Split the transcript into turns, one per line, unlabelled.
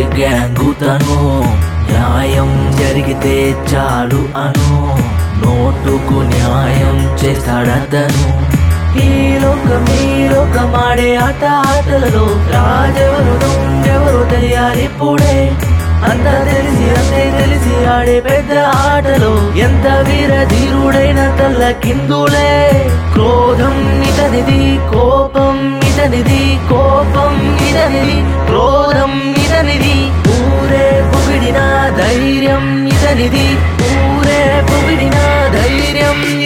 gang న్యాయం జరిగితే చాలు అను నోటుకు న్యాయం చేస్తాడతను ఈ లోకం ఈ లోకం ఆడే ఆట ఆటలలో రాజెవరు దొంగెవరు తెలియాలి ఇప్పుడే అంతా తెలిసి అంతే తెలిసి ఆడే పెద్ద ఆటలో ఎంత వీర ధీరుడైన తల్ల కిందులే క్రోధం ఇతనిది కోపం ఇతనిది కోపం ఇతనిది క్రోధం ఇతనిది ఊరే పొగిడిన ధైర్యం ఇతనిది ఊరే పొగిడిన ధైర్యం